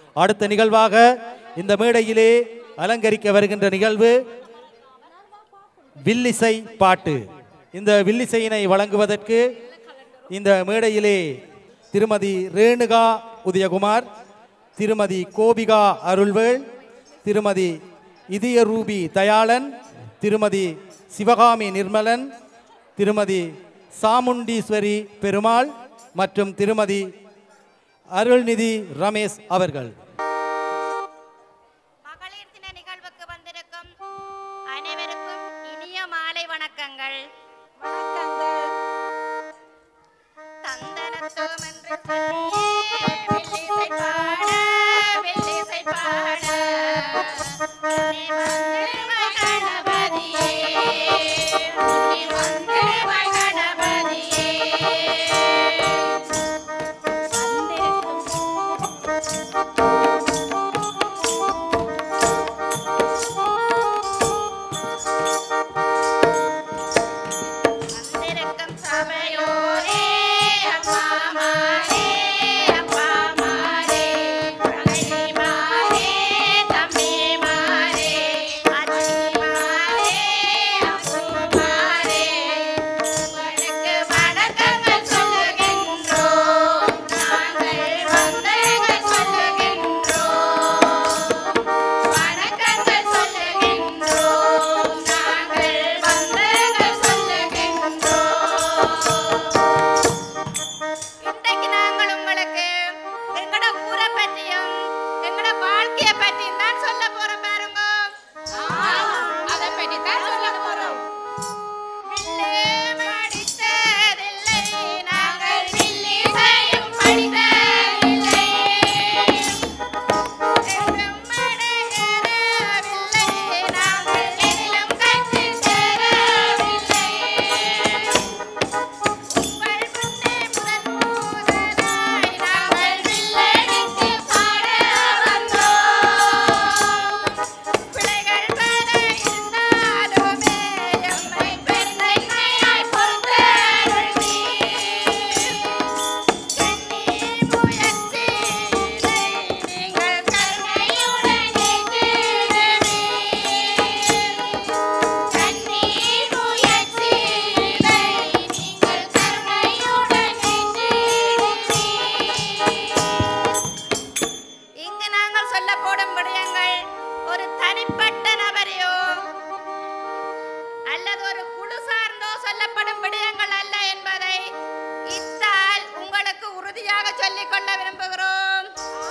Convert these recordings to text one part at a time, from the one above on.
அடுத்த நிகழ்வாக இந்த மேடையிலே அலங்கரிக்க வருகின்ற நிகழ்வு வில்லிசை பாட்டு இந்த வில்லிசையினை வழங்குவதற்கு இந்த மேடையிலே திருமதி ரேணுகா உதயகுமார் திருமதி கோபிகா அருள்வேள் திருமதி இதயரூபி தயாளன் திருமதி சிவகாமி நிர்மலன் திருமதி சாமுண்டீஸ்வரி பெருமாள் மற்றும் திருமதி அருள்நிதி ரமேஷ் அவர்கள் மகளிர் தின நிகழ்வுக்கு வந்திருக்கும் அனைவருக்கும் இனிய மாலை வணக்கங்கள் தந்தனத்தோம் என்று சொல்லியே வெள்ளிசை பாட, வெள்ளிசை பாட. உன்னை வந்திடுவாய் கணபதியே, உன்னை வந்திடுவாய் கணபதியே. வந்திருக்கும் சபையோரே, அப்பா மாரே, அப்பா மாரே, தங்கை மாரே, தம்பி மாரே, அச்சி மாரே, அப்பு மாரே. உங்களுக்கு வணக்கங்கள் சொல்லுகின்றோம். நாங்கள் வந்தங்கள் சொல்லுகின்றோம். வணக்கங்கள் சொல்லுகின்றோம். நாங்கள் வந்தங்கள் சொல்லுகின்றோம். இன்றைக்கு நாங்கள் உங்களுக்கு எங்கட ஊரை பற்றியும் எங்கட வாழ்க்கைய பற்றியும் தான் சொல்ல போறோம் பாருங்க அதை பற்றி தான் சொல்ல போறோம் வில்லே படித்ததில்லை நாங்கள் வில்லிசையும் படித்ததில்லை எங்கும் அடையறவில்லை நாங்கள் எதிலும் கற்றுத் தரவில்லை உங்கள் முன்னே முதன் முதலாய் நாங்கள் வில்லடித்து பாட வந்தோம். பிழைகள் பல இருந்தாலுமே எம்மை பெருந்தன்மையாய் பொறுத்தருள் நீர். கண்ணீர் முயற்சியினை நீங்கள் கருணையுடன் ஏற்றிடுவீர். கண்ணீர் முயற்சியினை நீங்கள் கருணையுடன் ஏற்றிடுவீர். இங்கு நாங்கள் சொல்ல போடும் விடயங்கள் ஒரு தனிப்பட்ட நபரையோ அல்லது ஒரு குழு சார்ந்தோ சொல்லப்படும் விடயங்கள் அல்ல என்பதை இத்தால் உங்களுக்கு உறுதியாக சொல்லிக் கொள்ள விரும்புகிறோம்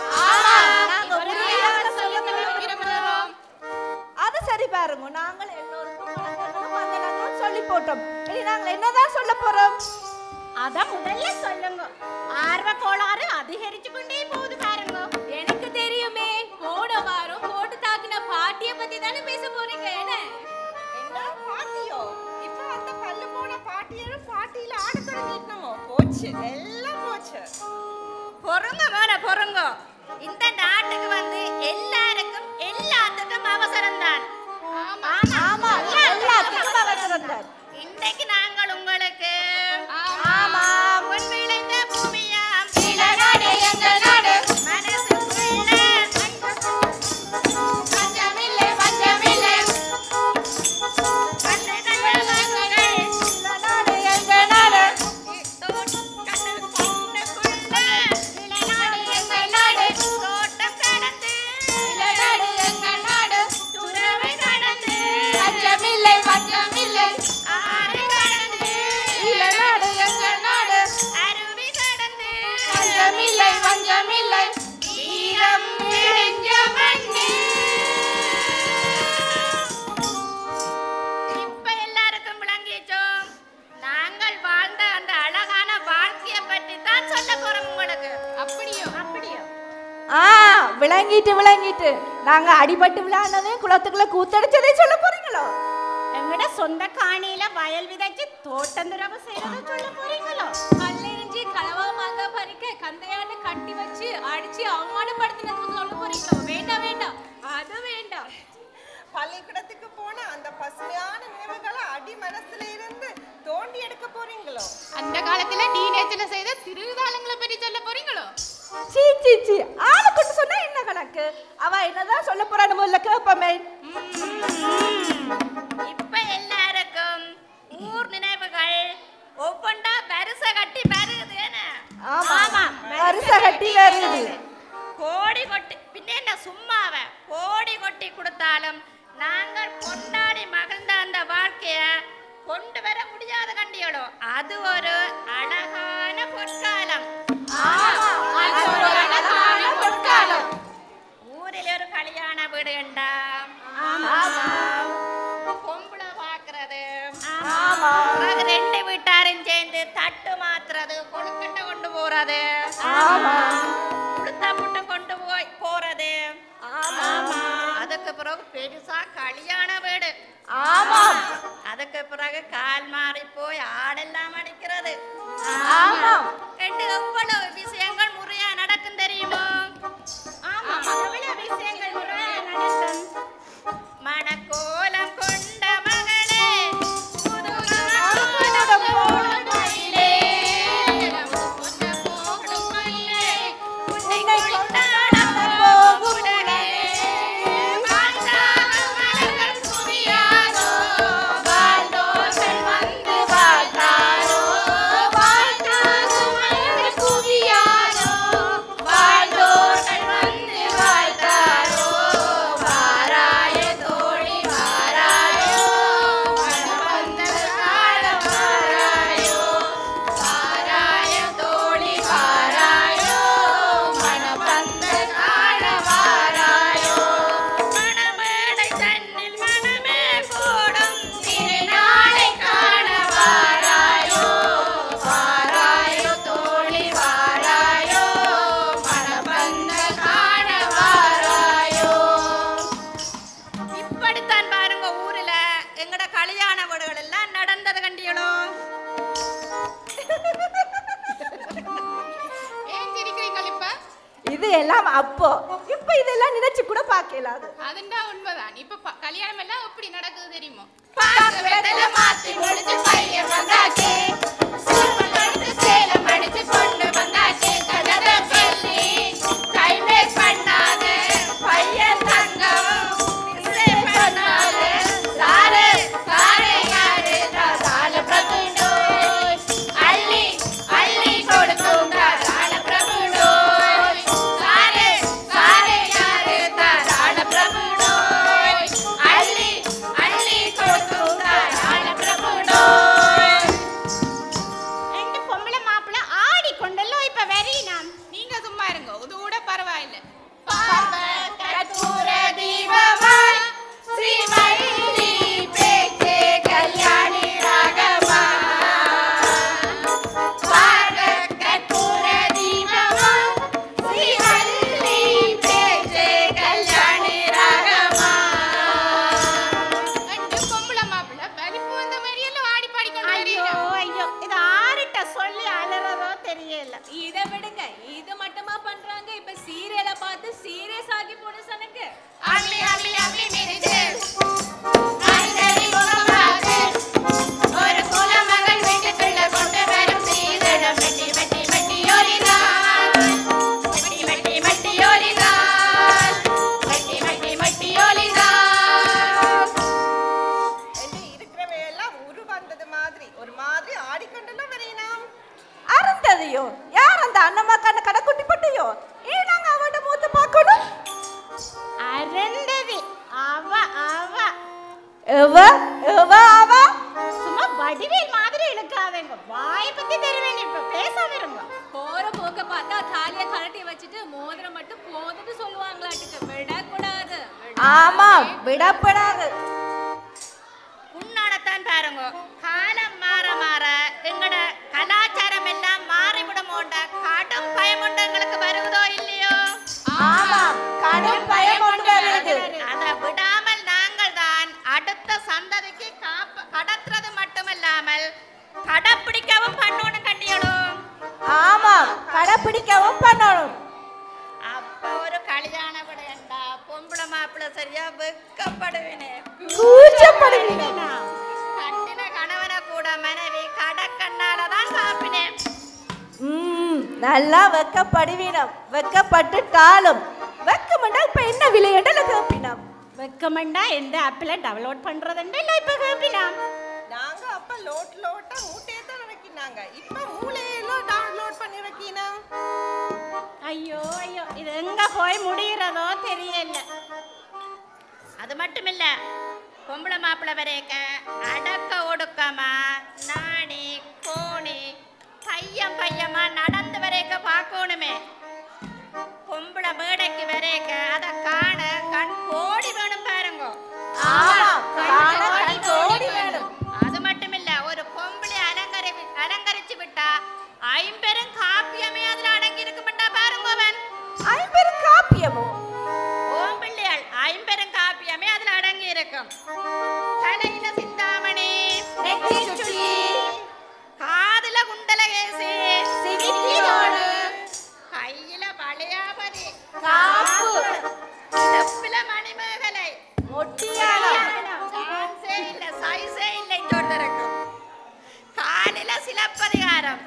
விரும்புகிறோம் அது சரி பாருங்க நாங்கள் எல்லோருக்கும் வணக்கங்களும் வந்தனங்களும் சொல்லி போட்டோம் இனி நாங்கள் என்னதான் சொல்ல போறோம் அத முதல்ல சொல்லுங்க ஆர்வ கோளாறு அதிகரிச்சு கொண்டே போகுது பாருங்க எனக்கு தெரியுமே போன வாரம் போட்டு தாக்குன பாட்டிய பத்தி தானே பேச போறீங்க என்ன என்ன பாட்டியோ இப்ப அந்த பல்லு போன பாட்டியரும் பாட்டியில ஆட தொடங்கிட்டோமோ போச்சு எல்லாம் போச்சு பொறுங்க வேற பொறுங்க இந்த நாட்டுக்கு வந்து எல்லாருக்கும் எல்லாத்துக்கும் அவசரம் தான் ஆமா எல்லாத்துக்கும் அவசரம் தான் இன்றைக்கு நாங்கள் உங்களுக்கு ஆமா பொன் விளைந்த பூமியாம் நாடு எங்கள் நாடு மனசுக்குள்ள பஞ்சமில்லை பஞ்சமில்லை கண்ணுகள் மனங்கள் இந்த நாடு எங்க நாடு இளநாடு எங்கள் நாடு தோட்டம் கடந்து நாடு எங்கள் நாடு துறவை கடந்து பஞ்சமில்லை பஞ்சமில்லை ஆறு கடந்து இளநாடு எங்கள் நாடு அருவி கடந்து பஞ்சமில்லை பஞ்சமில்லை ஈரம் நிறைஞ்ச மண்ணு இப்ப எல்லாருக்கும் விளங்கிச்சோ நாங்கள் வாழ்ந்த அந்த அழகான வாழ்க்கைய பற்றி தான் சொல்ல போறோம் உங்களுக்கு அப்படியோ அப்படியோ ஆ விளங்கிட்டு விளங்கிட்டு நாங்க அடிபட்டு விளையாடுனதே குளத்துக்குள்ள கூத்தடிச்சதே சொல்ல போறீங்களோ எங்கட சொந்த காணியில வயல் விதைச்சு தோட்டந்துரவு செய்யறத சொல்ல போறீங்களோ கல்லெறிஞ்சி களவா மாங்காய் பறிக்க கந்தையாண்டு கட்டி வச்சு அடிச்சு அவமானப்படுத்தினது சொல்ல போறீங்களோ வேண்டாம் வேண்டாம் அது வேண்டாம் பள்ளிக்கூடத்துக்கு போன அந்த பசுமையான நினைவுகளை அடி மனசுல இருந்து தோண்டி எடுக்க போறீங்களோ அந்த காலத்துல டீனேஜ்ல செய்த திருவிழாங்களை பற்றி சொல்ல போறீங்களோ சீ சீ சீ ஆளை கொண்டு சொன்னா என்ன அவ என்னதான் சொல்ல போறான்னு முதல்ல கேப்பமே இப்ப எல்லாருக்கும் ஊர் நினைவுகள் ஒவ்வொன்றா வரிச கட்டி வருது என்ன? ஆமா வருஷ கட்டி வருது கோடி கொட்டி பின்ன என்ன சும்மாவ கோடி கொட்டி கொடுத்தாலும் நாங்கள் கொண்டாடி மகிழ்ந்த அந்த வாழ்க்கைய கொண்டு வர முடியாத கண்டியளோ அது ஒரு அழகான பொற்காலம் அது ஒரு அழகான பொற்காலம் ஊரில் ஒரு கல்யாண வீடு கண்டா பொம்பளை பாக்குறது பிறகு ரெண்டு வீட்டாரும் சேர்ந்து தட்டு மாத்துறது கொழுக்கட்டை கொண்டு போறது உளுத்த புட்டு கொண்டு போய் போறது அதுக்கு பிறகு பெருசா கல்யாண வீடு அதுக்கு பிறகு கால் மாறி போய் ஆடெல்லாம் அடிக்கிறது ரெண்டு எவ்வளவு விஷயங்கள் முறையா நடக்கும் தெரியுமோ ஆமா எவ்வளவு விஷயங்கள் முறையா நடக்கும் மணக்கோலம் கொண்ட மகளே புது மணக்கோலம் போடும் மயிலே, புது போடும் மயிலே, உன்னை கொண்டாடப் போகும் உலகே. வாழ்ந்தாக மலர்கள் குவியாதோ, வாழ்ந்தோர்கள் வந்து வாழ்த்தாரோ. வாழ்ந்தாக மலர்கள் குவியாதோ, வாழ்ந்தோர்கள் வந்து வாழ்த்தாரோ. வாராய தோழி வாராயோ, மணவந்தர் காலம் வாராயோ. வாராய தோழி வாராயோ, மணவந்தர் காலம் வாராயோ. மணமேடை தன்னில் மனமே கூடும் திருநாளை காண வாராயோ. வாராயோ தோழி வாராயோ, மணவந்தர் காண வாராயோ. இப்படித்தான் பாருங்க ஊர்ல எங்கட கல்யாண வீடுகள் எல்லாம் நடந்தது கண்டியளோ ஏன் சிரிக்கிறீங்க இப்ப இது எல்லாம் அப்போ இப்ப இதெல்லாம் நினைச்சு கூட பார்க்கலாது அதுண்டா உண்மைதான் இப்ப ப- கல்யாணம் எல்லாம் எப்படி நடக்குது தெரியுமா பாக்கு வெத்தல மாத்தி முடிச்சு பையன் வந்தாச்சே சூப்பு கடுத்து சேலம் அடிச்சு கொண்டு வந்தாச்சே கதத சொல்லி டைம் வேஸ்ட் பண்ணாத பையன் தங்கம் மிஸ்டேக் பண்ணாத சாரு சாரு யாரு தாராள பிரபு நோய் அள்ளி அள்ளி கொடுக்கும் தாராள பிரபு நோய் சாரு சாரு யாரு தாராள பிரபு நோய் அள்ளி அள்ளி கொடுக்கும் தாராள பிரபு நோய் ரெண்டு பொம்பளை மாப்பிள்ள ஆடி கொண்டெல்லாம் இப்ப வெறினாம் நீங்க சும்மா இருங்க இது கூட பரவாயில்ல கற்பூர தீபமாய் ஸ்ரீமல்லி பேச்சே கல்யாணி ராகமா கற்பூர தீபமாய் ஸ்ரீமல்லி பேச்சே கல்யாணி ராகமா ரெண்டு பொம்பளை மாப்பிள்ள வலிப்பு வந்த மாதிரி எல்லாம் ஆடி பாடி கொண்டு ஐயோ வரீங்க ஐயோ இது ஆறுட்ட சொல்லி அலறதோ தெரியல இதை விடுங்க இது மட்டுமா பண்றாங்க இப்ப சீரியலை பார்த்து சீரியஸ் ஆகி போன சனக்கு அம்மி அம்மி அம்மி மிதிச்சு அந்தரி முகமாச்சு ஒரு குலமகன் வீட்டுக்குள்ள கொண்டு வரும் சீதனம் வெட்டி வெட்டி வெட்டி ஓடினான் வெட்டி வெட்டி வெட்டி ஓடினான் வெட்டி வெட்டி வெட்டி ஓடினான் என்று இருக்கிறவை எல்லாம் உரு வந்தது மாதிரி ஒரு மாதிரி ஆடிக்கொண்டுலாம் வரையினாம் அறந்ததையோ யார் அந்த அண்ணம்மா கண்ண கடைக்குட்டி பட்டையோ ஏன் நாங்க அவட்ட மூத்த பார்க்கணும் அருந்ததி அவ அவ எவ எவ அவ சும்மா வடிவேல் மாதிரி இழுக்காதீங்க வாய் பத்தி தெரிவேன் இப்ப பேசாம இருங்க போற போக்க பார்த்தா தாலிய கழட்டி வச்சுட்டு மோதிரம் மட்டும் போதுன்னு சொல்லுவாங்களாட்டுக்கு விடக்கூடாது ஆமா விடப்படாது உன்னாடத்தான் பாருங்க காலம் மாற மாற எங்கட கலாச்சாரம் எல்லாம் மாறிவிடுமோண்ட கடும் பயம் உண்டு எங்களுக்கு வருவதோ இல்லையோ ஆமா கடும் பயம் கொண்டு வருது அதை விடாமல் நாங்கள் தான் அடுத்த சந்ததிக்கு காப்ப கடத்துறது மட்டுமல்லாமல் கடைப்பிடிக்கவும் பண்ணணும் கண்டியலும் ஆமா கடைப்பிடிக்கவும் பண்ணணும் அப்ப ஒரு கல்யாண விடையண்டா பொம்பளை மாப்பிள்ளை சரியா வெக்கப்படுவேனே கூச்சப்படுவீங்க கட்டின கணவனை கூட மனைவி கடக்கண்ணால தான் காப்பினேன் ம் நல்லா வெக்கப்படுவீனம் வெக்கப்பட்டுட்டாலும் வெக்கமெண்டா இப்ப வெக்கமண்டா எந்த ஆப்பில் டவுன்லோட் பண்ணுறதுண்டா இல்லை இப்போ கேப்பினா நாங்க அப்ப லோட் லோட்டா மூட்டையை தான் இறக்கினாங்க இப்ப மூளையெல்லாம் டவுன்லோட் பண்ணி இறக்கினா ஐயோ ஐயோ இது எங்கே போய் முடிகிறதோ தெரியல அது மட்டும் இல்ல பொம்பளை மாப்பிள்ளை வரைக்க அடக்க ஒடுக்கமா நாணி கோணி பையன் பையமா நடந்து வரைக்க பார்க்கணுமே பொம்பளை மேடைக்கு வரைக்க அத காண கண் கோடி வேணும் பாருங்க அது மட்டும் இல்ல ஒரு பொம்பளை அலங்கரி அலங்கரிச்சு விட்டா ஐம்பெரும் காப்பியமே அதுல அடங்கி இருக்குமெண்டா பாருங்க அவன் ஐம்பெரும் காப்பியமோ ஓம் பிள்ளையாள் ஐம்பெரும் காப்பியமே அதுல அடங்கி இருக்கும் தலையில சிந்தாமணி காதுல குண்டல கேசி கையில பழையாபதி செப்புல மணிமேகலை சான்ஸே இல்ல சைஸே இல்ல இன்னொருத்தருக்கு காலில சிலப்பதிகாரம்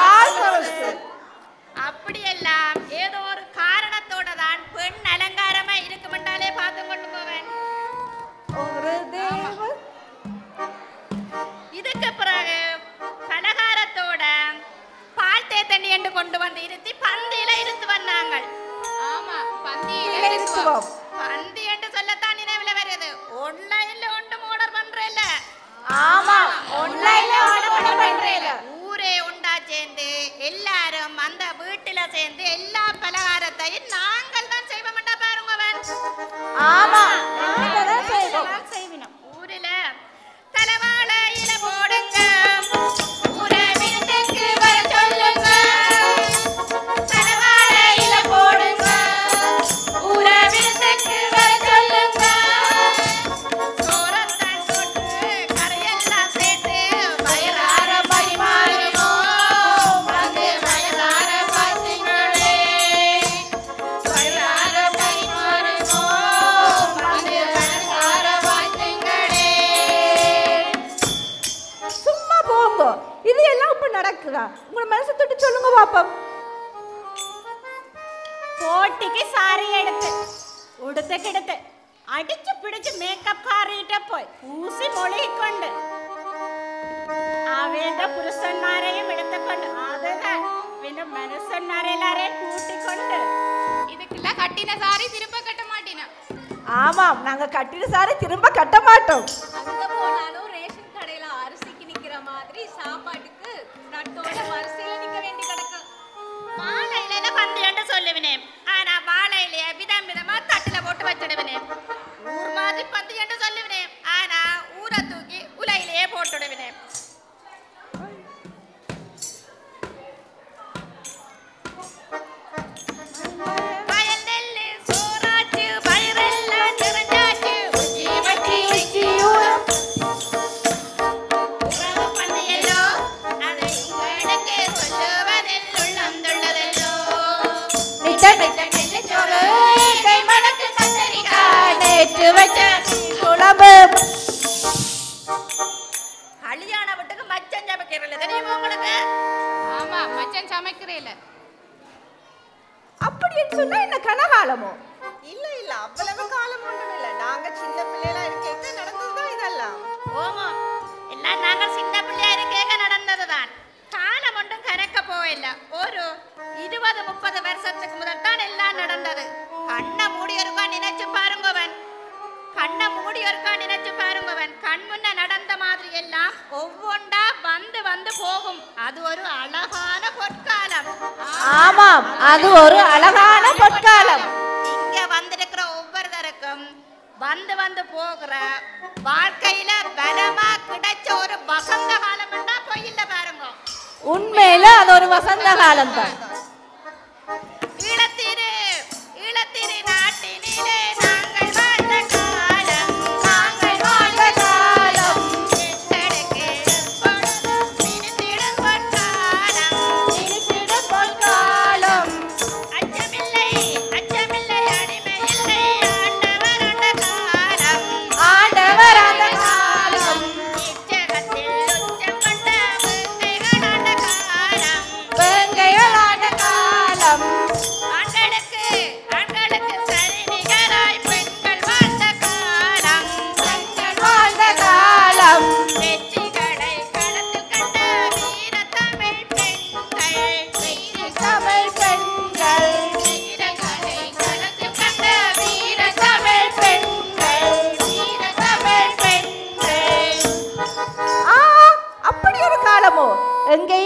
அப்படியெல்லாம் ஏதோ ஒரு காரணத்தோட தான் பெண் அலங்காரமா இருக்குமென்றாலே பார்த்து கொண்டு போவேன் இதுக்கு பிறகு பலகாரத்தோட பால் தேத்தண்ணி என்று கொண்டு வந்து இருத்தி பந்தியில இருந்து வந்தாங்க ஆமா பந்தியில இருக்குவோம் பந்தி என்று சொல்லத்தான் நினைவுல வருது ஆன்லைன்ல ஒன்றும் ஆர்டர் பண்றேல்ல ஆமா ஆன்லைன்ல ஆர்டர் பண்றேன் ஊரே உண்டா சேர்ந்து எல்லாரும் அந்த வீட்டுல சேர்ந்து எல்லா பலகாரத்தையும் நாங்கள் தான் செய்வோம்டா பாருங்க அவன் ஆமா செய்வினோம் ஊரில தலவாழையில போடுங்க உறவினத்துக்கு வர சொல்லுங்க தலவாழையில போடுங்க உறவினத்துக்கு வர சொல்லுங்க சோறத்தான் போட்டு கரையெல்லாம் சேர்த்து வயிறார பரிமாறுவோம் வந்து வயதார பார்த்தீங்களே வயிறார பரிமாறுவோம் வந்து வயதார பார்த்தீங்களே சும்மா போங்க இது எல்லாம் இப்ப நடக்குதா உங்க மனசை தொட்டு சொல்லுங்க பாப்போம் போட்டிக்கு சாரி எடுத்து உடுத்து கிடத்து அடிச்சு பிடிச்சு மேக்கப் കാറിയിട്ട് പോയി പൂസി മൊളിക്കൊണ്ട് അവന്റെ പുരുഷന്മാരെയും എടുത്തുകൊണ്ട് അതെ പിന്നെ മനുഷ്യന്മാരെല്ലാരെയും കൂട്ടിക്കൊണ്ട് இதுக்கெல்லாம் கட்டின சாரி திரும்ப கட்ட மாட்டேனா ஆமாம் நாங்க கட்டின சாரி திரும்ப கட்ட மாட்டோம் அங்க போனாலும் ரேஷன் கடையில அரிசிக்கு நிக்கிற மாதிரி சாப்பாட்டுக்கு நட்டோட வரிசையில நிக்க வேண்டி கிடக்கு வாழை இலையில பந்தியண்டு சொல்லுவினே ஆனா வாழை இலைய விதம் விதமா தட்டுல போட்டு வச்சிடுவினே ஊர் மாதிரி பந்தியண்டு சொல்லுவினே ஆனா ஊரை தூக்கி உலையிலேயே போட்டுடுவினே வயல் நெல்லு சோறாச்சு பயிரெல்லாம் நிறைஞ்சாச்சு உச்சி வச்சி உச்சி ஊரம் உறவு பந்தியல்லோ அதை உங்களுக்கே சொல்லுவதில் உள்ளந்துள்ளதல்லோ நித்த நித்த நெல்லுச்சோறு கை மணக்கு கத்தரிக்காய் நேற்று வச்ச குழம்பு கல்யாண வீட்டுக்கு மச்சம் சமைக்கிறல தெரியுமா உங்களுக்கு ஆமா மச்சான் சமைக்கிறேல அப்படின்னு சொன்னா என்ன கனகாலமோ இல்ல இல்ல அவ்வளவு காலம் ஒண்ணும் இல்ல நாங்க சின்ன பிள்ளைகளா இருக்க நடந்ததுதான் இதெல்லாம் ஓமோ எல்லாம் நாங்கள் சின்ன பிள்ளையா இருக்கேக நடந்ததுதான் காலம் ஒன்றும் கணக்க போயில்ல ஒரு இருபது முப்பது வருஷத்துக்கு முதல் தான் எல்லாம் நடந்தது கண்ணை மூடி இருக்கா நினைச்சு பாருங்கவன் கண்ணை மூடி இருக்கா நினைச்சு பாருங்கவன் கண் முன்ன நடந்த மாதிரி எல்லாம் ஒவ்வொன்றா வந்து வந்து போகும் அது ஒரு அழகான பொற்காலம் ஆமாம் அது ஒரு அழகான பொற்காலம் இங்க வந்திருக்கிற ஒவ்வொருத்தருக்கும் வந்து வந்து போகிற வாழ்க்கையில பலமா கிடைச்ச ஒரு வசந்த காலம் பொய்யில்ல பாருங்க உண்மையில அது ஒரு வசந்த காலம் தான் ஈழத்திரு ஈழத்திரு நாட்டினிலே நாங்கள் வாழ்ந்த காலம் நாங்கள் வாழ்ந்த காலம் எத்தடக்கே எப்பொழுதும் இனித்திடும் பொற்காலம் இனித்திடும் பொற்காலம் அச்சமில்லை அச்சமில்லை அடிமை இல்லை ஆண்டவர் அந்த காலம் ஆண்டவர் அந்த காலம் இச்சகத்தில் உச்சம் கொண்ட வேங்கைகள் ஆண்ட காலம் வேங்கைகள் ஆண்ட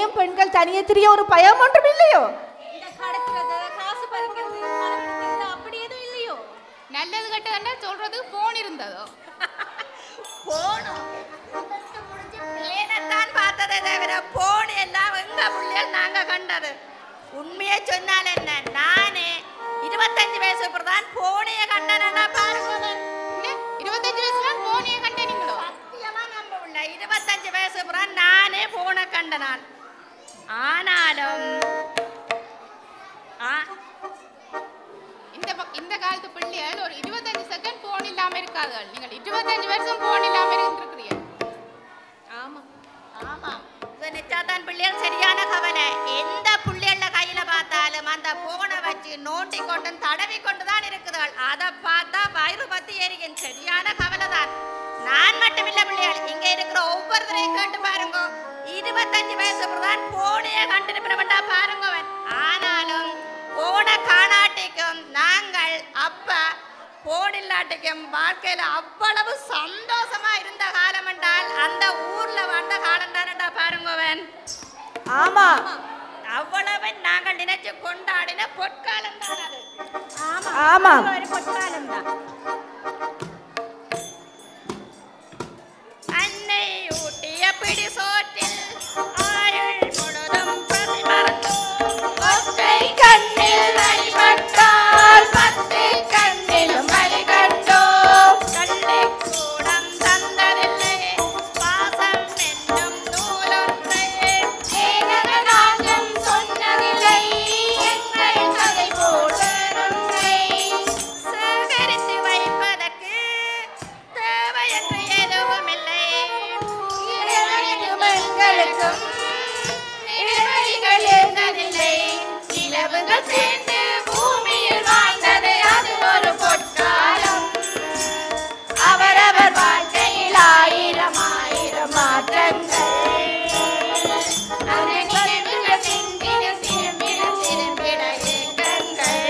தெரியும் பெண்கள் தனியே திரிய ஒரு பயம் ஒன்றும் இல்லையோ இந்த கடத்துறது காசு பறிக்கிறது களவெடுக்கிறது அப்படி எதுவும் இல்லையோ நல்லது கெட்டதுன்னா சொல்றது போன் இருந்ததோ போனோம் பிளேனைத்தான் பார்த்ததே தவிர போன் எல்லாம் எங்க பிள்ளைகள் நாங்க கண்டது உண்மையை சொன்னால் என்ன நானே இருபத்தஞ்சு வயசு தான் போனைய கண்டனா பாருங்க என்ன இருபத்தஞ்சு வயசுல போனையே கண்டனீங்களோ சத்தியமா நம்ப முடியல இருபத்தஞ்சு வயசு பிறகு நானே போனை கண்ட நான் ஆனாலும் ஆ, இந்த பக்- இந்த காலத்து பிள்ளைகள் ஒரு இருபத்தஞ்சு செகண்ட் போன் இல்லாம இருக்காதுகள் நீங்கள் இருபத்தஞ்சு வருஷம் போன் இல்லாம இருந்திருக்கிறீங்க ஆமா ஆமா இது நிச்சாதான் பிள்ளைகள் சரியான கவலை எந்த பிள்ளைகள கையில பார்த்தாலும் அந்த போனை வச்சு நோண்டி கொண்டு தடவி கொண்டு தான் இருக்குதுகள் அதை பார்த்தா வயிறு பத்தி எரியும் சரியான கவலை தான் நான் மட்டும் இல்ல பிள்ளைகள் இங்க இருக்கிற ஒவ்வொருத்தரையும் கேட்டு பாருங்க இருபத்தஞ்சு வயசு தான் போனையே கண்டிருப்பினவன்டா பாருங்க அவன். ஆனாலும் போனை காணாட்டிக்கும் நாங்கள் அப்பா போனில்லாட்டிக்கும் வாழ்க்கையில அவ்வளவு சந்தோஷமா இருந்த காலம் என்றால் அந்த ஊர்ல வாழ்ந்த காலம் தானடா பாருங்கவன் ஆமா அவ்வளவு நாங்கள் நினைச்சு கொண்டாடின பொற்காலம் தான் அது ஆமா ஒரு பொற்காலம் தான் அன்னை ஊட்டிய பிடி சோற்றில் ஆயுள் முழுதும் பசி மறந்தோம் ஒற்றை கண்ணில் அடிபட்டால் பத்து கண்ணிலும் வலி கண்டோம் கள்ளிக்கூடம் தந்ததில்லை பாசம் என்னும் நூலொன்றை ஏகராஜன் சொன்னதில்லை எங்கள் கதை போலொன்றை சேகரித்து வைப்பதற்கு தேவையற்ற எதுவும் இல்லை இறைவனுக்கும் எங்களுக்கும் இடைவெளிகள் இருந்ததில்லை நிலவுகள் சேர்ந்து பூமியில் வாழ்ந்தது அது ஒரு பொற்காலம் அவரவர் வாழ்க்கையில் ஆயிரம் ஆயிரம் மாற்றங்கள் அந்த நினைவுகள் திரும்பிட திரும்பிட திரும்பிட ஏக்கங்கள்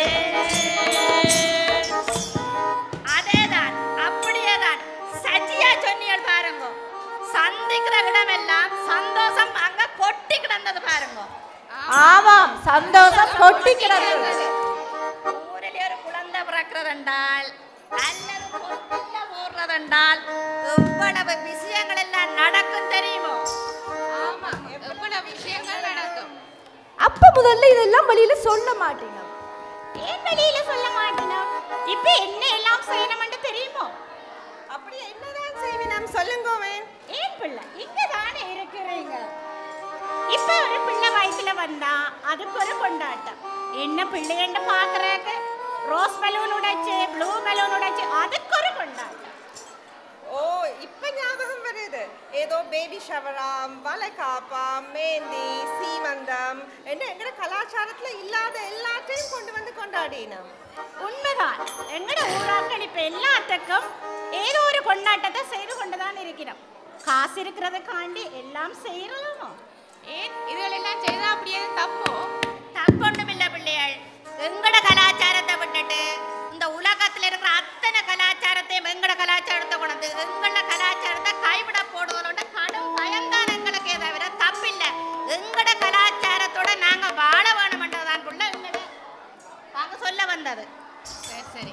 அதேதான் அப்படியேதான் சஜியா சொன்னியல் பாருங்க சந்திக்கிற இடமெல்லாம் சந்தோஷம் அங்க கொட்டி கிடந்தது பாருங்க ஆமாம் சந்தோஷம் கொட்டி கிடந்தது ஊரில் ஒரு குழந்தை பிறக்கிறதென்றால் அல்லது பொட்டில போடுறதென்றால் எவ்வளவு விஷயங்கள் எல்லாம் நடக்கும் தெரியுமோ ஆமா எவ்வளவு விஷயங்கள் நடக்கும் அப்ப முதல்ல இதெல்லாம் வெளியில சொல்ல மாட்டீங்க ஏன் வெளியில சொல்ல மாட்டேனோம் இப்ப என்ன எல்லாம் செய்யணும்னு தெரியுமோ அப்படி என்னதான் செய்வினம் சொல்லுங்கோவேன் ஏன் பிள்ளை இங்க தானே இருக்கிறீங்க இப்ப ஒரு பிள்ளை வயித்துல வந்தா அதுக்கு ஒரு கொண்டாட்டம் என்ன பிள்ளைன்னு பாக்குறதுக்கு ரோஸ் பலூன் உடைச்சு ப்ளூ பலூன் உடைச்சு அதுக்கு ஒரு கொண்டாட்டம் ஓ இப்ப ஞாபகம் வருது ஏதோ பேபி ஷவராம் வளைகாப்பாம் மேந்தி சீமந்தம் என்ன எங்கட கலாச்சாரத்துல இல்லாத எல்லாத்தையும் கொண்டு வந்து கொண்டாடினோம் உண்மைதான் எங்கட ஊராக்கள் இப்ப எல்லாத்துக்கும் ஏதோ ஒரு கொண்டாட்டத்தை செய்து கொண்டுதான் இருக்கிறோம் காசு இருக்கிறதுக்காண்டி எல்லாம் செய்யறதுமோ ஏன் இதுகளெல்லாம் செய்தா அப்படியே தப்போ தப்பொன்றும் இல்ல பிள்ளைகள் எங்கட கலாச்சாரத்தை விட்டுட்டு இந்த உலகத்துல இருக்கிற அத்தனை கலாச்சாரத்தையும் எங்கட கலாச்சாரத்தை கொண்டு எங்கட கலாச்சாரத்தை கைவிட போடுவதோட கடும் பயம்தான் எங்களுக்கு தவிர தப்பில்ல எங்கட கலாச்சாரத்தோட நாங்க வாழ வேணும்ன்றதான் புள்ள உண்மையிலே நாங்க சொல்ல வந்தது சரி சரி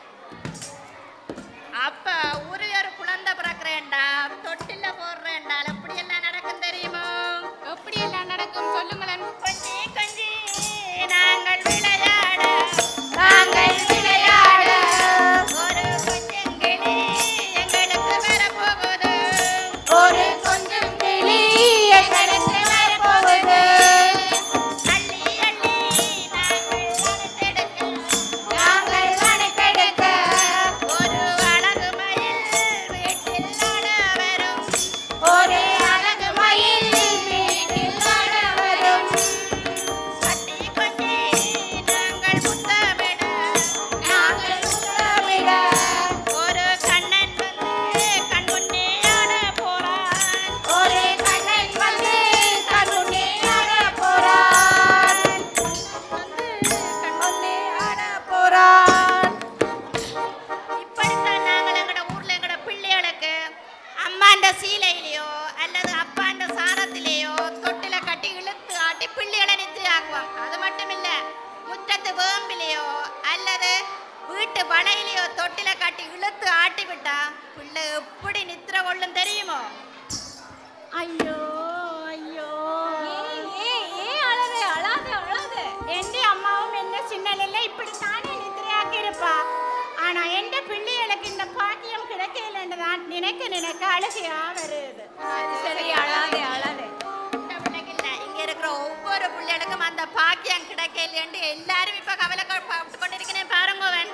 அப்ப ஒரு ஒரு குழந்தை பிறக்கிறேன்டா தொட்டில போடுறேன்டா எப்படி எல்லாம் நடக்கும் தெரியுமோ எப்படி எல்லாம் நடக்கும் சொல்லுங்களேன் கொஞ்சி கொஞ்சி நாங்கள் விளையாட நாங்கள் விளையாட ஒரு கொஞ்சங்கிளி எங்களுக்கு வரப்போகுது ஒரு கொஞ்சங்கிளி எங்களுக்கு வரப்போகுது அள்ளி அள்ளி நாங்கள் அணைத்தெடுக்க நாங்கள் அணைத்தெடுக்க தலையிலையோ தொட்டில கட்டி இழுத்து ஆட்டி விட்டா பிள்ளை எப்படி நித்திர கொள்ளும் தெரியுமோ ஐயோ ஐயோ ஏ ஏ அழாதே அழாதே அழாதே എന്റെ അമ്മാവും എന്റെ ചിന്നലല്ല ഇപ്പിടി താനേ നിദ്രയാക്കി ഇരുപ്പാ ആണാ എന്റെ പിള്ളികൾക്ക് இந்த பாக்கியம் கிடைக்கலன்றதான் நினைக்க நினைக்க அழுகையா வருது சரி அழாதே அழாதே இந்த பிள்ளைக்கு இல்ல இங்க இருக்கிற ஒவ்வொரு பிள்ளைகளுக்கும் அந்த பாக்கியம் கிடைக்கலையேன்னு எல்லாரும் இப்ப கவலை பட்டு கொண்டிருக்கிறேன் பாருங்க அவன்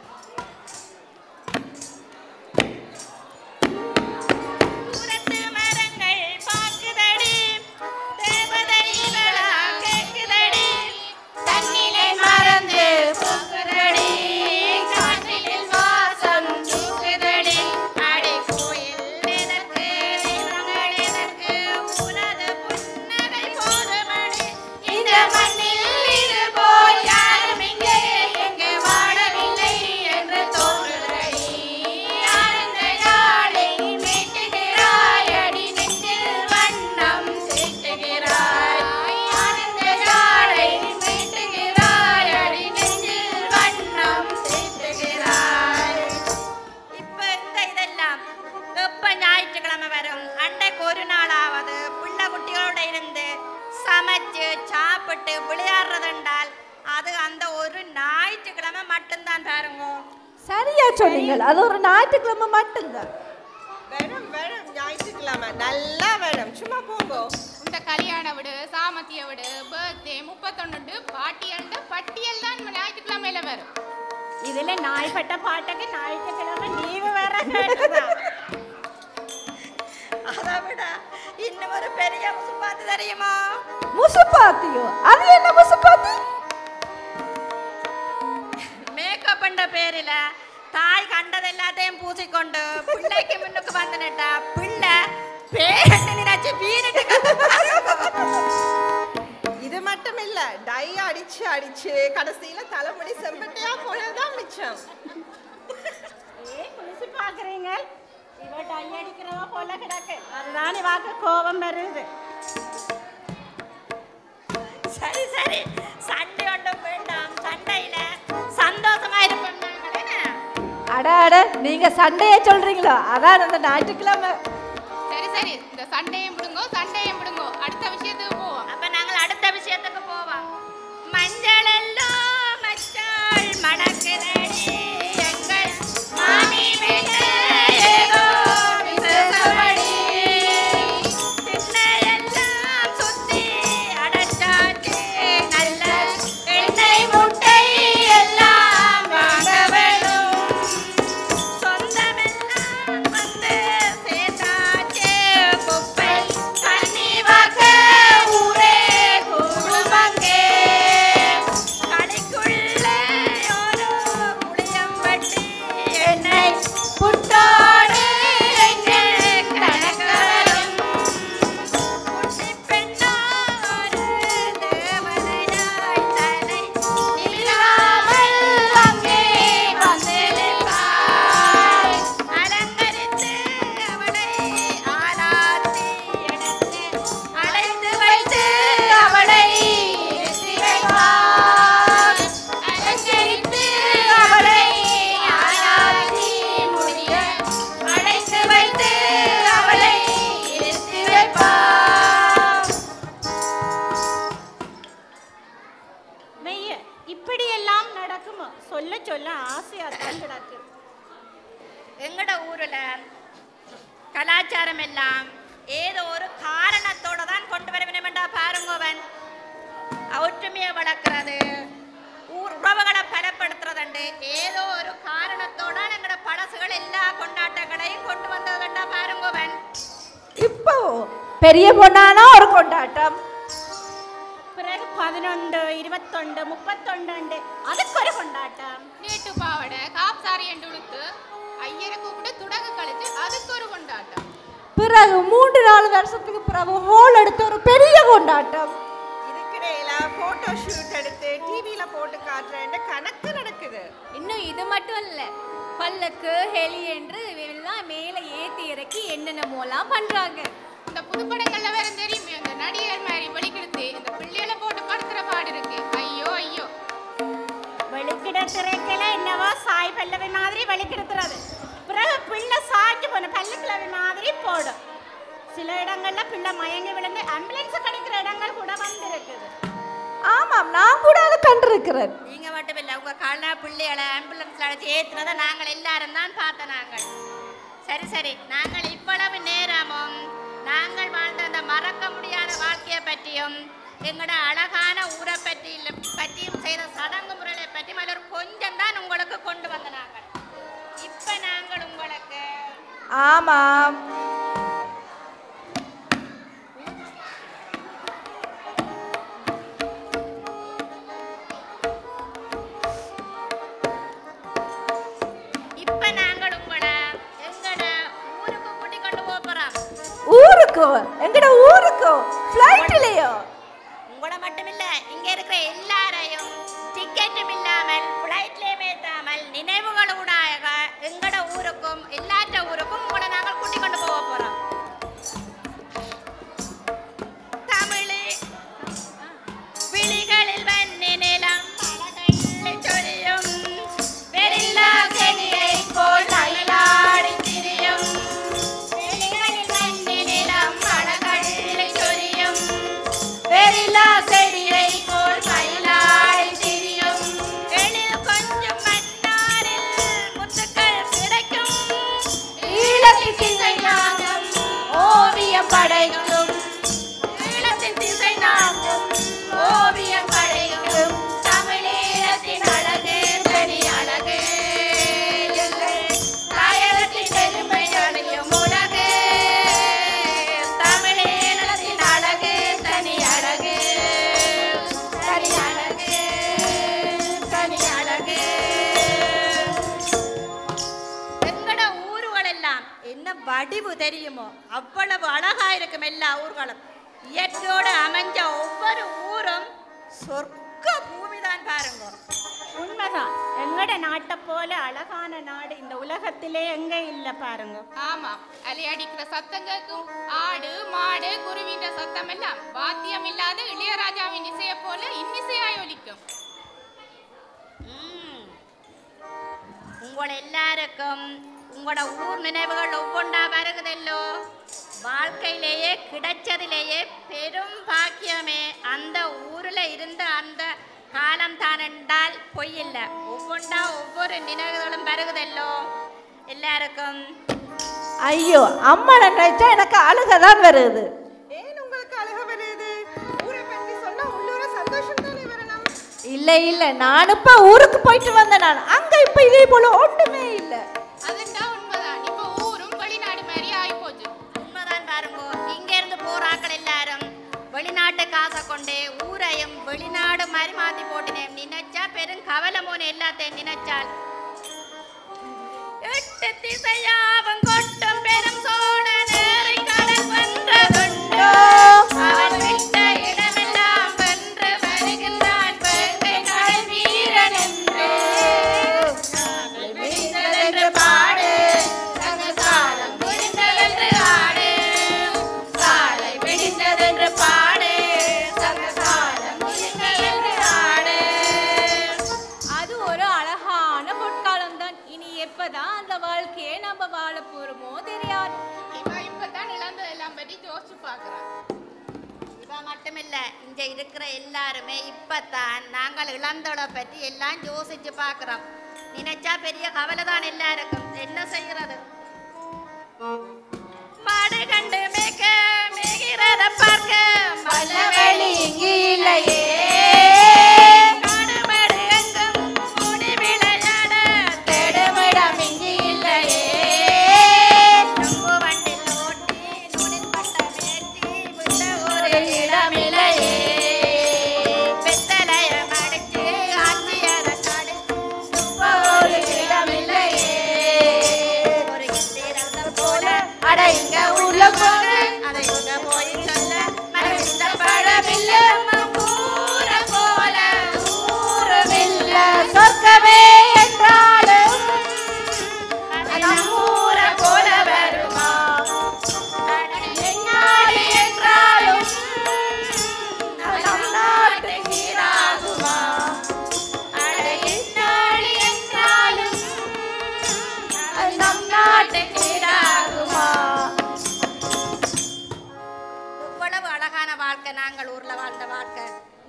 தூரத்து மரங்கள் பாக்குதடி தேவதை இவளா கேக்குதடி தன்னிலை மறந்து போகுதடி காற்றில் வாசம் தூக்குதடி அடி கோயில் எதற்கு தெய்வங்கள் எதற்கு உனது புன்னகை போதுமடி இந்த மண்ணில் இது போல் யாரும் இங்கே எங்கே வாழவில்லை என்று தோன்றுதடி ஆனந்த நாளை மீட்டுகிறாய் அடி நெஞ்சில் வண்ணம் தீட்டுகிறாய் ஆனந்த நாளை மீட்டுகிறாய் அடி நெஞ்சில் வண்ணம் தீட்டுகிறாய் இப்ப இந்த இதெல்லாம் எப்ப ஞாயிற்றுக்கிழமை வரும் அன்றைக்கு ஒரு நாளாவது புள்ள குட்டிகளோட இருந்து சமைச்சு சாப்பிட்டு விளையாடுறதுண்டால் அது அந்த ஒரு ஞாயிற்றுக்கிழமை மட்டும்தான் பாருங்க சரியா சொன்னீங்க அது ஒரு ஞாயிற்றுக்கிழமை மட்டும்தான் வரும் வரும் ஞாயிற்றுக்கிழமை நல்லா வரும் சும்மா போங்கோ இந்த கல்யாண விடு சாமத்திய விடு பர்த்டே முப்பத்தொன்னு பாட்டியல்ட பட்டியல் தான் ஞாயிற்றுக்கிழமையில வரும் இதுல நாய்ப்பட்ட பாட்டுக்கு ஞாயிற்றுக்கிழமை லீவு வேற கேட்டுதா அதை விட இன்னும் ஒரு பெரிய பார்த்து தெரியுமா முசுப்பாத்தியோ அது என்ன முசுப்பாத்தி மேக்கப் பண்ற பேரில தாய் கண்டது எல்லாத்தையும் பூசிக்கொண்டு பிள்ளைக்கு முன்னுக்கு வந்து நிட்டா பிள்ளை பேரண்டு நினைச்சு வீணிட்டு இது மட்டும் இல்ல டை அடிச்சு அடிச்சு கடைசியில தலைமுடி செம்பட்டையா போனதுதான் மிச்சம் ஏன் குளிச்சு பாக்குறீங்க இவ டை அடிக்கிறவ போல கிடக்கு அதுதான் இவாக்கு கோபம் வருது சரி சரி சண்டை ஒன்றும் வேண்டாம் சண்டையில சந்தோஷமா இருப்பேன் அட அட நீங்க சண்டையே சொல்றீங்களோ அதான் அந்த ஞாயிற்றுக்கிழமை சரி சரி இந்த சண்டையும் விடுங்கோ சண்டையும் விடுங்கோ அடுத்த விஷயத்துக்கு போவோம் அப்ப நாங்கள் அடுத்த விஷயத்துக்கு போவோம் மஞ்சள் எல்லாம் மச்சாள் மணக்குதடி எங்கள் மாமி வீட்டு ஏதோ விசேஷமடி. திண்ணையெல்லாம் சுத்தி அடைச்சாச்சு. நல்ல எண்ணெய் முட்டை எல்லாம் வாங்க வேணும். சொந்தமெல்லாம் வந்து சேர்ந்தாச்சு. குப்பை தண்ணி வாக்க ஊரே கூடுமங்கே. கடைக்குள்ளே ஒரு புளியம்பட்டி எண்ணெய் புட்டோடு எங்கே கணக்கரும். குட்டிப் பெண்ணார் தேவதையாய் தலை நில்லாமல் அங்கே வந்து நிற்பாள். அலங்கரித்து அவளை ஆராத்தி எடுத்து அழைத்து வைத்து அவளை இருத்தி வைப்பாள். அலங்கரித்து அவளை ஆராத்தி முடிய அழைத்து வைத்து அவளை இருத்தி வைப்பாள். மெய்ய இப்படி எல்லாம் நடக்குமோ சொல்ல சொல்ல ஆசையா தான் கிடக்கு எங்கட ஊர்ல கலாச்சாரம் எல்லாம் ஏதோ ஒரு காரணத்தோட தான் கொண்டு வர வேண்டுமெண்டா பாருங்கவன் ஒற்றுமையை வளர்க்கிறது ஊர் உறவுகளை பலப்படுத்துறதுண்டு ஏதோ ஒரு காரணத்தோட எங்கட பழசுகள் எல்லா கொண்டாட்டங்களையும் கொண்டு வந்ததுண்டா பாருங்கவன் இப்போ பெரிய பொண்ணானா ஒரு கொண்டாட்டம் பிறகு பதினொன்று இருபத்தொண்டு முப்பத்தொண்டு அதுக்கு ஒரு கொண்டாட்டம் நேட்டு பாவடை காப் சாரி என்று உடுத்து ஐயரை கூப்பிட்டு துடகு கழிச்சு அதுக்கு ஒரு கொண்டாட்டம் பிறகு மூன்று நாலு வருஷத்துக்கு பிறகு ஹோல் எடுத்து ஒரு பெரிய கொண்டாட்டம் இதுக்கிடையில போட்டோ ஷூட் எடுத்து டிவியில போட்டு காட்டுறேன் கணக்கு நடக்குது இன்னும் இது மட்டும் இல்ல பல்லக்கு ஹெலி என்று எல்லாம் மேல ஏத்தி இறக்கி என்னென்னமோலாம் பண்றாங்க இந்த புதுப்படங்கள்ல வேற தெரியுமே அந்த நடிகர் மாதிரி வெளிக்கெடுத்து இந்த பிள்ளைகளை போட்டு படுத்துற பாடு இருக்கு ஐயோ ஐயோ வெளிக்கிட திரைக்கல என்னவோ சாய் பல்லவ சில இடங்கள்ல பிள்ளை மயங்கி விழுந்து ஆம்புலன்ஸ் கிடைக்கிற இடங்கள் கூட வந்திருக்குது ஆமாம் நான் கூட அதை கண்டிருக்கிறேன் நீங்க மட்டும் இல்ல உங்க கால்னா பிள்ளைகளை ஆம்புலன்ஸ்ல அழைச்சி ஏத்துனதை நாங்கள் எல்லாரும் தான் பார்த்த நாங்கள் சரி சரி நாங்கள் இவ்வளவு நேரமும் நாங்கள் வாழ்ந்த அந்த மறக்க முடியாத வாழ்க்கையை பற்றியும் எங்களோட அழகான ஊரை பற்றி பற்றியும் செய்த சடங்கு முறைகளை பற்றியும் அதில் ஒரு கொஞ்சம் தான் உங்களுக்கு கொண்டு வந்த நாங்கள் இப்ப நாங்கள் உங்களுக்கு ஆமாம் இப்ப நாங்கள் உங்களை எங்களோட ஊருக்கு கூட்டி கொண்டு போக போறோம் ஊருக்கோ எங்கட ஊருக்கோ ஃப்ளைட்லயோ உங்களை மட்டுமில்ல இங்க இருக்கிற எல்லாரையும் டிக்கெட்டும் இல்லாமல் ஃப்ளைட்லயும் ஏத்தாமல் நினைவுகளூடாக எங்கட ஊருக்கும் எல்லாற்ற ஊருக்கும் உங்களை நாங்கள் கூட்டிக் கொண்டு போக போறோம் தமிழே விழிகளில் வன்னி நிலம் மலர்கள் சொரியும் வெறில்லா செடியை போல் அயலாடி திரியும் விழிகளில் வன்னி நிலம் மலர்கள் சொரியும் வெறிலா செடியை போல் மயிலாடி திரியும் எழில் கொஞ்சம் மன்னாரில் முத்துக்கள் கிடைக்கும் ஈழத்தின் திசை நாகம் ஓவியம் படைக்கும் ஈழத்தின் திசை நாகம் ஓவியம் படைக்கும் தமிழீழத்தின் அழகு தனி அழகு எங்கள் தாயகத்தின் பெருமை அடையும் உலகு தமிழீழத்தின் அழகு தனி அழகு தனி அழகு தனி அழகு எங்கட ஊர்கள் எல்லாம் என்ன வடிவு தெரியுமோ அவ்வளவு அழகா இருக்கும் எல்லா ஊர்களும் இயற்கையோடு அமைஞ்ச ஒவ்வொரு ஊரும் சொர்க்க பூமிதான் பாருங்க உண்மைதான் எங்கட நாட்டை போல அழகான நாடு இந்த உலகத்திலே எங்க இல்ல பாருங்க ஆமாம் அலை அடிக்கிற சத்தம் கேட்கும் ஆடு மாடு குருவின்ற சத்தம் எல்லாம் வாத்தியம் இல்லாத இளையராஜாவின் இசையை போல இன்னிசையாய் ஒலிக்கும் ம். உங்கள் எல்லாருக்கும் உங்களோட ஊர் நினைவுகள் ஒவ்வொன்றா வருகுதல்லோ வாழ்க்கையிலேயே கிடைச்சதிலேயே பெரும் பாக்கியமே அந்த ஊரில் இருந்த அந்த காலம் தான் என்றால் பொய் இல்லை ஒவ்வொன்றா ஒவ்வொரு நினைவுகளும் வருகுதல்லோ எல்லாருக்கும் ஐயோ அம்மா நினைச்சா எனக்கு அழுக தான் வருது ஏன் உங்களுக்கு அழுக வருது ஊரை பற்றி சொன்னா உள்ளூர சந்தோஷம் தானே வரணும் இல்ல இல்ல நான் இப்ப ஊருக்கு போயிட்டு வந்தேன் நான் அங்க இப்ப இதே போல ஒன்றுமே இல்ல அதுதான் உண்மைதான் இப்போ ஊரும் வெளிநாடு மாதிரி ஆயிப்போச்சு உண்மைதான் பாருங்க இங்க இருந்து போறாக்கள் எல்லாரும் வெளிநாட்டு காசை கொண்டே ஊரையும் வெளிநாடு மாதிரி மாத்தி போட்டினேன் நினைச்சா பெரும் கவலமோன்னு எல்லாத்தையும் நினைச்சால் எட்டு திசையாவும் கொட்டும் பெரும் சோழ நேரை கடல் வென்றதுண்டோ அவன் விட்ட இடமெல்லாம் வென்று வருகின்றான் வேங்கை கடல் வீரன் என்றே விழிந்ததென்று பாடு தங்க காலம் விழிந்ததென்று ஆடு காலை விழிந்ததென்று பாடு தங்க காலம் விழிந்ததென்று ஆடு அது ஒரு அழகான பொற்காலம் தான் இனி எப்பதான் அந்த வாழ்க்கையை நம்ம வாழ போறோமோ தெரியாது இவன் இப்பதான் இழந்ததெல்லாம் பற்றி யோசிச்சு பார்க்கறான் இவ மட்டுமில்ல இங்க இருக்கிற எல்லாருமே இப்பத்தான் நாங்கள் இழந்தோட பற்றி எல்லாம் யோசிச்சு பார்க்கிறோம் நினைச்சா பெரிய கவலை தான் எல்லாருக்கும் என்ன செய்யறது மாடு கண்டு மேய்க்க மேய்கிறத பார்க்க மல்லவெளி இங்கு இல்லையே காடு மாடு எங்கும் ஓடி விளையாட தேடுமிடம் இங்கு இல்லையே நம்பு வண்டில் ஓட்டி நூலில் பட்டம் ஏற்றி விட்ட ஒரு இடமில்லையே வெத்தலையம் அடிச்சு ஆட்சியரை கடிச்சு துப்ப ஒரு இடமில்லையே ஒரு எந்திரம் போல அட இங்க உள்ள போக அதை இங்க போய் சொல்ல மறந்த பழமில்லை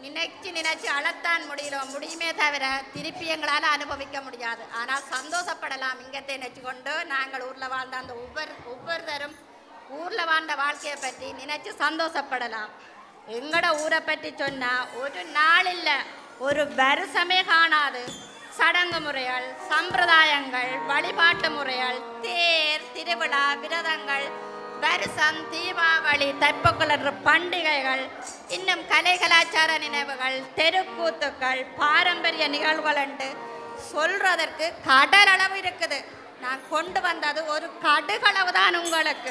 நினைச்சு நினைச்சு அழத்தான் முடியல முடியுமே தவிர திருப்பி எங்களால் அனுபவிக்க முடியாது ஆனால் சந்தோஷப்படலாம் இங்கத்தை நினைச்சு கொண்டு நாங்கள் ஊரில் வாழ்ந்த அந்த ஒவ்வொரு ஒவ்வொருத்தரும் ஊரில் வாழ்ந்த வாழ்க்கையை பற்றி நினைச்சு சந்தோஷப்படலாம் எங்கட ஊரை பற்றி சொன்னா ஒரு நாள் இல்லை ஒரு வருஷமே காணாது சடங்கு முறைகள் சம்பிரதாயங்கள் வழிபாட்டு முறைகள் தேர் திருவிழா விரதங்கள் வருஷம் தீபாவளி தைப்பொங்கல் என்ற பண்டிகைகள் இன்னும் கலை கலாச்சார நினைவுகள் தெருக்கூத்துக்கள் பாரம்பரிய நிகழ்வுகள் என்று சொல்றதற்கு கடல் அளவு இருக்குது நான் கொண்டு வந்தது ஒரு கடுகளவு தான் உங்களுக்கு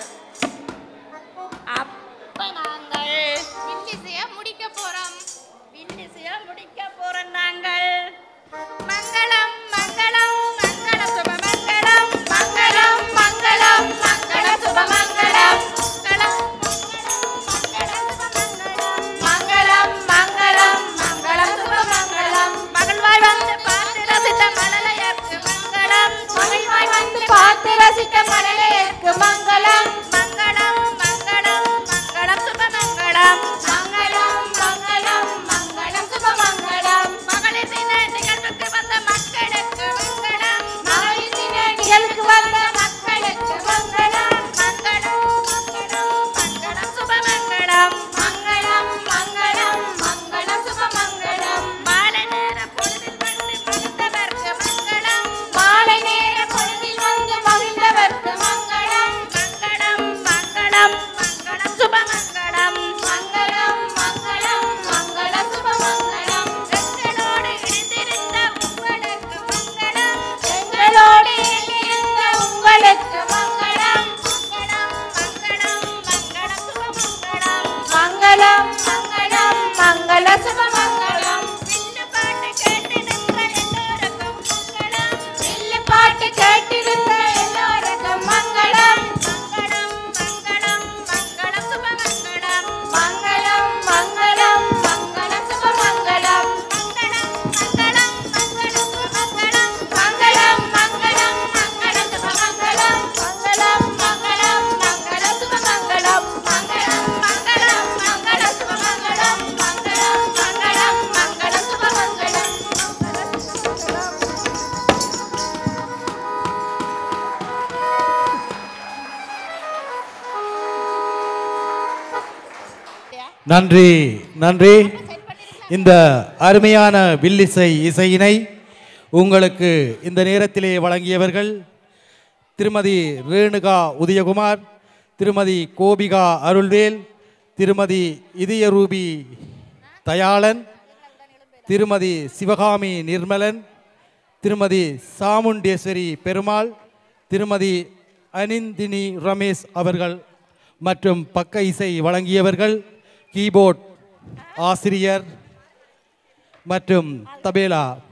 அப்ப நாங்கள் வில்லிசைய முடிக்க போறோம் வில்லிசைய முடிக்க போறோம் நாங்கள் மங்களம் மங்களம் மங்களம் சுப மங்களம் மங்களம் மங்களம் மங்களம் சுப மங்களம் மங்களம் மங்களம் மங்களம் சுப மங்களம் மகிழ்வாய் வந்து பார்த்து ரசித்த மழலையர்க்கு மங்களம் மகிழ்வாய் வந்து பார்த்து ரசித்த மழலையர்க்கு மங்களம் மங்களம் மங்களம் மங்களம் சுப மங்களம் மங்களம் மங்களம் மங்களம் சுப மங்களம் மகளிர் தின நிகழ்வுக்கு வந்த மக்களுக்கு மங்களம் மகளிர் தின நிகழ்வுக்கு வந்த மக்களுக்கு மங்களம் மங்களம் மங்களம் மங்களம் சுப மங்களம் மங்களம் மங்களம் மங்களம் சுப மங்களம் மாலை நேர பொழுதில் வந்து மகிழ்ந்தவர்க்கு மங்களம் மாலை நேர பொழுதில் வந்து மகிழ்ந்தவர்க்கு மங்களம் மங்களம் மங்களம் மங்களம் சுப மங்களம் மங்களம் மங்களம் மங்களம் சுப மங்களம் எங்களோடு இணைந்திருந்த உங்களுக்கு மங்களம் எங்களோடு இணைந்திருந்த உங்களுக்கு மங்களம் மங்களம் மங்களம் மங்களம் சுப மங்களம் வில்லு பாட்டு கேட்டிருந்த எல்லோருக்கும் மங்களம் மங்களம் மங்களம் மங்களம் சுப மங்களம் மங்களம் மங்களம் மங்களம் சுப மங்களம் மங்களம் மங்களம் மங்களம் சுப மங்களம் மங்களம் மங்களம் மங்களம் சுப மங்களம் மங்களம் மங்களம் மங்களம் சுப மங்களம் நன்றி நன்றி இந்த அருமையான வில்லிசை இசையினை உங்களுக்கு இந்த நேரத்திலே வழங்கியவர்கள் திருமதி ரேணுகா உதயகுமார் திருமதி கோபிகா அருள்வேல் திருமதி இதயரூபி தயாளன் திருமதி சிவகாமி நிர்மலன் திருமதி சாமுண்டேஸ்வரி பெருமாள் திருமதி அனிந்தினி ரமேஷ் அவர்கள் மற்றும் பக்க இசை வழங்கியவர்கள் கீபோர்ட் ஆசிரியர் மற்றும் தபேலா